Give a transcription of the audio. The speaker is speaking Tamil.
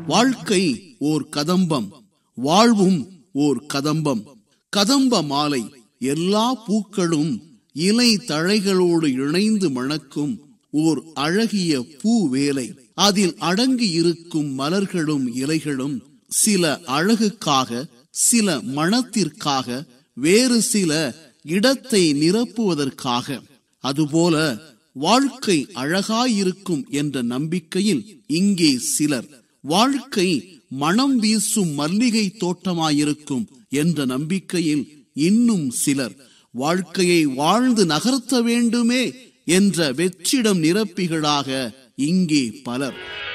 வாழ்க்கை ஓர் கதம்பம் வாழ்வும் ஓர் கதம்பம் கதம்ப மாலை எல்லா பூக்களும் இலை தழைகளோடு இணைந்து மணக்கும் ஓர் அழகிய பூ வேலை அதில் அடங்கி இருக்கும் மலர்களும் இலைகளும் சில அழகுக்காக சில மணத்திற்காக வேறு சில இடத்தை நிரப்புவதற்காக அதுபோல வாழ்க்கை அழகாயிருக்கும் என்ற நம்பிக்கையில் இங்கே சிலர் வாழ்க்கை மனம் வீசும் மல்லிகை தோட்டமாயிருக்கும் என்ற நம்பிக்கையில் இன்னும் சிலர் வாழ்க்கையை வாழ்ந்து நகர்த்த வேண்டுமே என்ற வெற்றிடம் நிரப்பிகளாக இங்கே பலர்